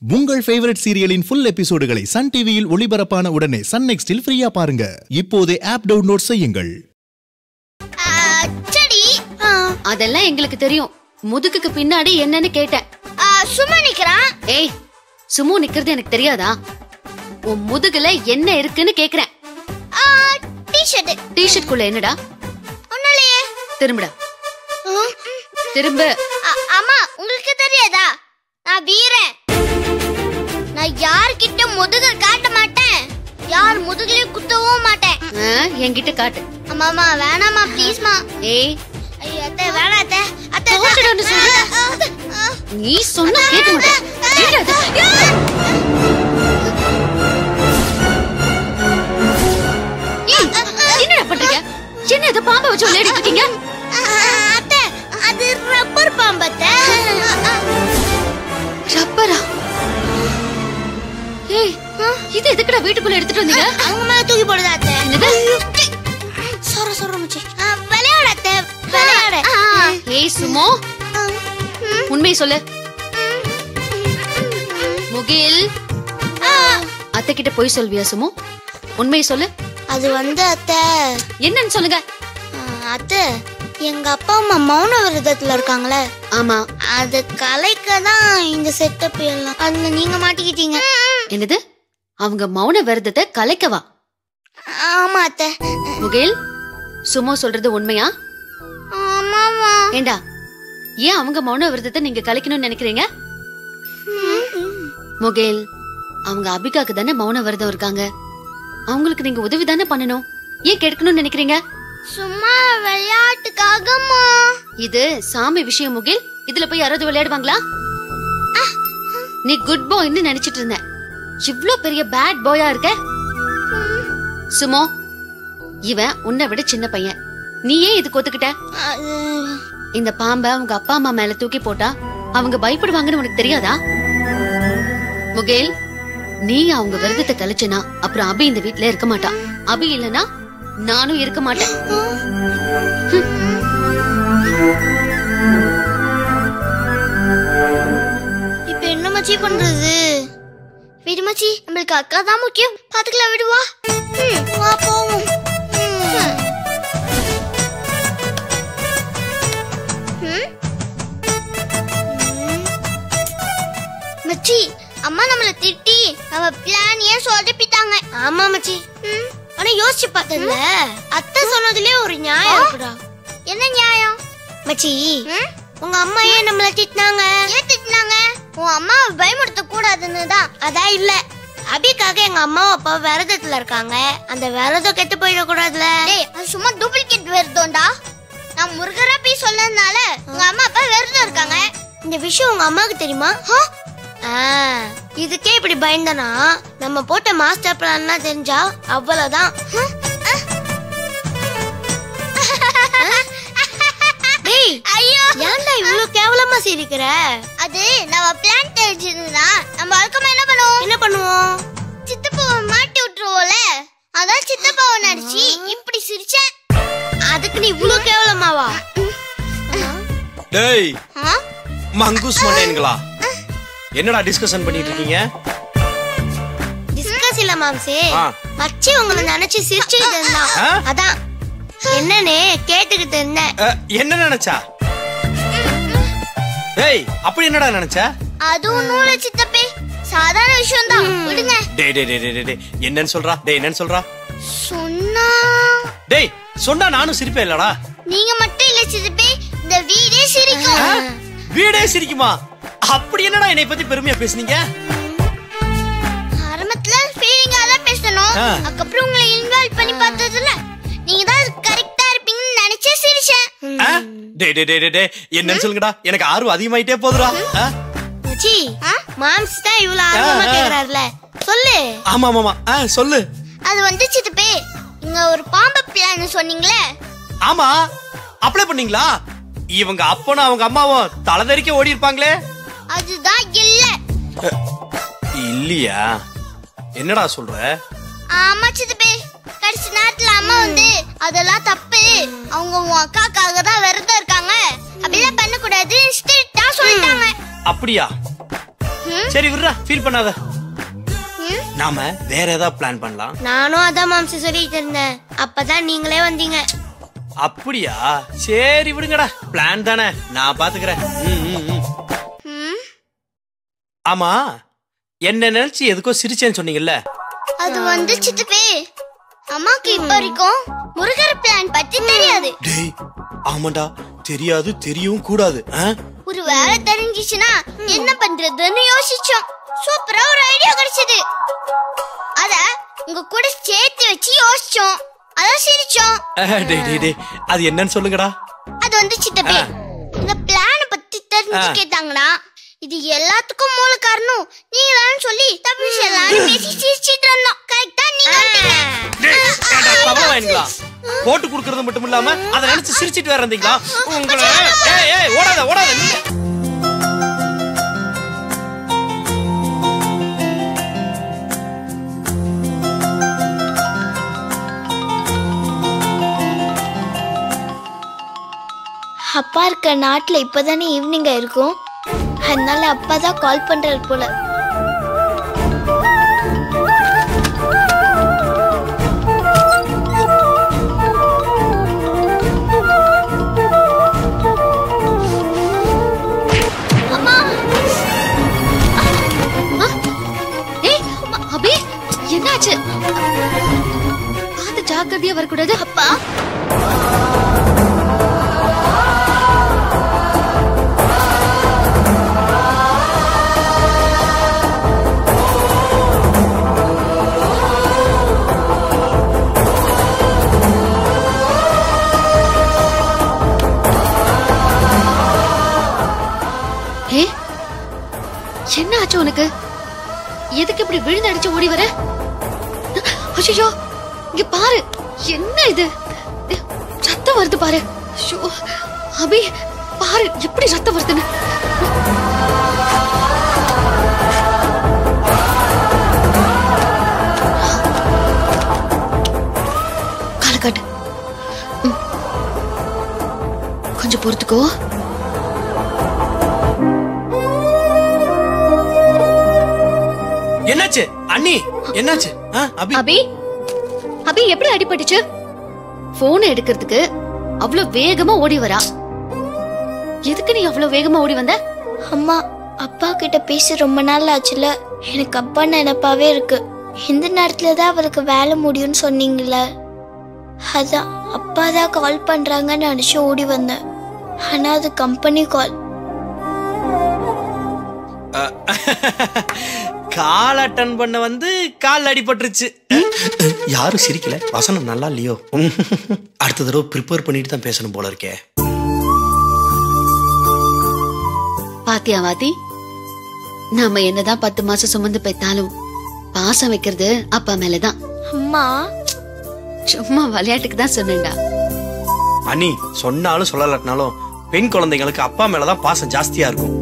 உங்கள் ஃபேவரட் சீரியலின் ஃபுல் எபிசோடுகளை சன் டிவியில் ஒளிபரப்பான உடனே சன் நெக்ஸ்டில் ஃப்ரீயா பாருங்க இப்போதே ஆப் டவுன்லோட் செய்யுங்கள் சரி அதெல்லாம் எங்களுக்கு தெரியும் முதுகுக்கு பின்னாடி என்னன்னு கேட்டேன் சும்மா நிக்கிறான் ஏய் சுமு நிக்கிறது எனக்கு தெரியாதா உன் முதுகுல என்ன இருக்குன்னு கேக்குறேன் டிஷர்ட் டிஷர்ட் குள்ள என்னடா ஒண்ணுலயே திரும்புடா திரும்ப அம்மா உங்களுக்கு தெரியாதா நான் வீரன் நான் யார்கிட்ட முதுக காட்ட மாட்டேன் யார் முதுகுலயும் குத்தவும் மாட்டேன் ஆ, என்கிட்ட காட்டு அம்மாமா வேணாமா ப்ளீஸ்மா ஏய் ஐயோ அத்தை வேணாம் அத்தை அத்தை தோத்துடுன்னு சொல்றேன். ஆ, ஆ, நீ சொன்னா கேட்க மாட்டேன் கேட்காத. ஏய், என்னடா பண்றீங்க என்ன ஏதோ பாம்பை வச்சு விளையாடிட்டு இருக்கீங்க ஆ, அத்தை அது ரப்பர் பாம்பு அத்தை ரப்பரா ஏய் இது எதுக்குடா வீட்டுக்குள்ள எடுத்துட்டு வந்தீங்க அவங்க மேல தூக்கி போடுதா அத்தை என்னது சொர சொர முச்சி விளையாட அத்தை விளையாட ஏய் சுமோ உண்மையை சொல்லு முகில் அத்தை கிட்ட போய் சொல்வியா சுமோ உண்மையை சொல்லு அது வந்து அத்தை என்னன்னு சொல்லுங்க ஆ, அத்தை எங்க அப்பா அம்மா மௌன விரதத்துல இருக்காங்களே ஆமா அது கலைக்க தான் இந்த செட்டப் எல்லாம் அதுல நீங்க மாட்டிக்கிட்டீங்க என்னது அவங்க மௌன விரதத்தை கலைக்கவா ஆமா அத்தை முகில் சுமோ சொல்றது உண்மையா ஆமாமா ஏண்டா ஏன் அவங்க மௌன விரதத்தை நீங்க கலைக்கணும்னு நினைக்கிறீங்க முகில் அவங்க அபிகாக்கு தானே மௌன விரதம் இருக்காங்க அவங்களுக்கு நீங்க உதவி தானே பண்ணணும் ஏன் கெடுக்கணும்னு நினைக்கிறீங்க சும்மா விளையாட்டுக்காகமா இது சாமி விஷயம் முகில் இதுல போய் யாராவது விளையாடுவாங்களா நீ குட் பாய்ன்னு நினைச்சிட்டு இருந்த இவ்ளோ பெரிய பேட் பாயா இருக்க சுமோ இவன் உன்னை விட சின்ன பையன் நீ ஏன் இதுக்கு ஒத்துக்கிட்ட அது இந்த பாம்பை அவங்க அப்பா அம்மா மேல தூக்கி போட்டா அவங்க பயப்படுவாங்கன்னு உனக்கு தெரியாதா முகேல் நீ அவங்க விரதத்தை கழிச்சனா அப்புறம் அபி இந்த வீட்ல இருக்க மாட்டான் அபி இல்லனா நானும் இருக்க மாட்டேன் இப்ப என்ன மச்சி பண்றது விடு மச்சி நம்மளுக்கு அக்கா தான் முக்கியம் பாத்துக்கலாம் விடுவா ம், வா போவோம் ம். ம். ம். மச்சி அம்மா நம்மள திட்டி நம்ம பிளான் ஏன் சொதப்பிட்டாங்க ஆமா மச்சி ஆனா யோசிச்சு பார்த்ததுல அத்தை சொன்னதுலயே ஒரு நியாயம் இருக்குடா என்ன நியாயம் மச்சி உங்க அம்மா ஏன் நம்மள திட்டினாங்க ஏன் திட்டினாங்க உன் அம்மாவை பயமுறுத்த கூடாதுன்னு தான் அதான் இல்ல அபிக்காக எங்க அம்மா அப்பா விரதத்துல இருக்காங்க அந்த விரதம் கெட்டு போயிட கூடாதுல டேய் அது சும்மா டூப்ளிகேட் விரதம்டா நான் முருகரா போய் சொன்னதுனால உங்க அம்மா அப்பா விரதம் இருக்காங்க இந்த விஷயம் உங்க அம்மாவுக்கு தெரியுமா ஆ, இதுக்கே இப்படி பயந்தனா நம்ம போட்ட மாஸ்டர் பிளான்லாம் தெரிஞ்சா அவ்வளவுதான் டேய் ஐயோ ஏன்டா இவ்ளோ கேவலமா சிரிக்கிற அது நம்ம பிளான் தெரிஞ்சதுன்னா நம்ம வழக்கமா என்ன பண்ணுவோம் என்ன பண்ணுவோம் சித்தப்பாவை மாட்டி விட்டுருவோம்ல அதான் சித்தப்பாவை நடிச்சு இப்படி சிரிச்சேன் அதுக்கு நீ இவ்ளோ கேவலமாவா டேய் ஆ? மங்கூஸ் மண்டேன்களா என்னடா டிஸ்கஷன் பண்ணிட்டு இருக்கீங்க டிஸ்கஸ் இல்ல மாம்சே ஆ. மச்சி உங்களை நினைச்சு சிரிச்சுக்கிட்டு இருந்தான் ஆ? அதான் என்னன்னு கேட்டுக்கிட்டு இருந்தேன் அ, என்ன நினைச்சா டேய் அப்படி என்னடா நினைச்ச அது ஒண்ணும் இல்ல சித்தப்பே சாதாரண விஷயம் தான் விடுங்க டேய் டேய் டேய் டேய், டேய் என்னன்னு சொல்றா டேய் என்னன்னு சொல்றா சொன்னா டேய் சொன்னா நானும் சிரிப்பேன் இல்லடா நீங்க மட்டும் இல்ல சித்தப்பே இந்த வீடே சிரிக்கும் ஆ? வீடே சிரிக்குமா அப்படி என்னடா என்னை பத்தி பெருமையா பேசுனீங்க ஆரம்பத்துல ஃபீலிங்கா தான் பேசணும் ஆ. அதுக்கப்புறம் உங்களை இன்வால்வ் பண்ணி பார்த்ததுல நீங்க தான் கரெக்டா இருப்பீங்கன்னு நினைச்சே சிரிச்சேன் ஆ? டேய் டேய் டேய் டேய், டேய் என்னன்னு சொல்லுங்கடா எனக்கு ஆர்வம் அதிகமாயிட்டே போதுடா ஆ? மச்சி மாம்ஸ் தான் இவ்வளவு ஆர்வமா ஆ, ஆ. கேக்குறாருல சொல்லு ஆமா ஆமா ஆ சொல்லு அது வந்து சித்தப்பே இங்க ஒரு பாம்பு பிளான் சொன்னீங்களே ஆமா அப்ளை பண்ணீங்களா இவங்க அப்பனும் அவங்க அம்மாவும் தலைதறிக்க ஓடி இருப்பாங்களே அதுதான் இல்ல இல்லையா என்னடா சொல்ற ஆமா சித்தப்பே கடைசி நேரத்துல அம்மா வந்து அதெல்லாம் தப்பு அவங்க உன் அக்காக்காக தான் விரதம் இருக்காங்க அப்படிலாம் பண்ணக்கூடாது ஸ்ட்ரிக்டா சொல்லிட்டாங்க அப்படியா சரி விடுறா ஃபீல் பண்ணாத நாம வேற ஏதாவது பிளான் பண்ணலாம் நானும் அதான் மாம்சி சொல்லிட்டு இருந்தேன் அப்பதான் நீங்களே வந்தீங்க அப்படியா சரி விடுங்கடா பிளான் தானே நான் பாத்துக்கிறேன் ம், ம், ம். ம், ஆமா என்ன நினைச்சு எதுக்கோ சிரிச்சேன்னு சொன்னீங்கல்ல அது வந்து சித்தப்பே அம்மாக்கு இப்ப வரைக்கும் முருகர் பிளான் பத்தி தெரியாது டேய் ஆமாண்டா தெரியாது தெரியவும் கூடாது ஆ? ஒரு வேலை தெரிஞ்சிச்சுன்னா என்ன பண்றதுன்னு யோசிச்சோம் சூப்பரா ஒரு ஐடியா கிடைச்சது அத உங்க கூட சேர்த்து வச்சு யோசிச்சோம் அதான் சிரிச்சோம் அஹ், டேய் டேய் டேய் அது என்னன்னு சொல்லுங்கடா அது வந்து சித்தப்பே இந்த பிளான பத்தி தெரிஞ்சு கேட்டாங்கன்னா இது எல்லாத்துக்கும் மூல காரணம் நீங்க தான் சொல்லி தப்பிச்சு எல்லாரும் பேசி சிரிச்சிட்டு இருந்தோம் கரெக்டா நீங்க வந்துட்டீங்க. டேய், ஏன்டா கவலை வாங்கிங்களா போட்டு குடுக்கறது மட்டும் இல்லாம அதை நினைச்சு சிரிச்சிட்டு வேற இருந்தீங்களா உங்களை ஏய் ஏய் ஓடாத ஓடாத நில்லு. அப்பா இருக்க நாட்டுல இப்பதானே ஈவினிங் இருக்கும் அதனால அப்பா தான் கால் பண்றாரு போல அம்மா ஏய் அபி என்னாச்சு பார்த்து ஜாக்கிரதையா வரக்கூடாது அப்பா ஏ என்ன ஆச்சு உனக்கு எதுக்கு இப்படி விழுந்து அடிச்சு ஓடி வர ஐயோ இங்க பாரு என்ன இது ஏ, ரத்தம் வருது பாரு ஐயோ அபி பாரு எப்படி ரத்தம் வருதுன்னு காலை காட்டு ம். கொஞ்சம் பொறுத்துக்கோ என்னாச்சு அண்ணி என்னாச்சு ஆ, அபி அபி அபி எப்படி அடிபட்டுச்சு போன் எடுக்கிறதுக்கு அவ்வளவு வேகமா ஓடி வரா எதுக்கு நீ அவ்வளவு வேகமா ஓடி வந்த அம்மா அப்பா கிட்ட பேசி ரொம்ப நாள் ஆச்சுல எனக்கு அப்பா நினைப்பாவே இருக்கு இந்த நேரத்துல தான் அவருக்கு வேலை முடியும்னு சொன்னீங்கல்ல அதான் அப்பா தான் கால் பண்றாங்கன்னு நினைச்சு ஓடி வந்தேன் ஆனா அது கம்பெனி கால் கால் அட்டன் பண்ண வந்து கால் அடிபட்டுருச்சு யாரும் சிரிக்கல வசனம் நல்லா இல்லையோ அடுத்த தடவை ப்ரிப்பேர் பண்ணிட்டு தான் பேசணும் போல இருக்கே பாத்தியா வாதி நாம என்னதான் பத்து மாசம் சுமந்து பெத்தாலும் பாசம் வைக்கிறது அப்பா மேலதான் அம்மா சும்மா விளையாட்டுக்கு தான் சொன்னேன்டா அண்ணி சொன்னாலும் சொல்லலாட்டினாலும் பெண் குழந்தைங்களுக்கு அப்பா மேலதான் பாசம் ஜாஸ்தியா இருக்கும்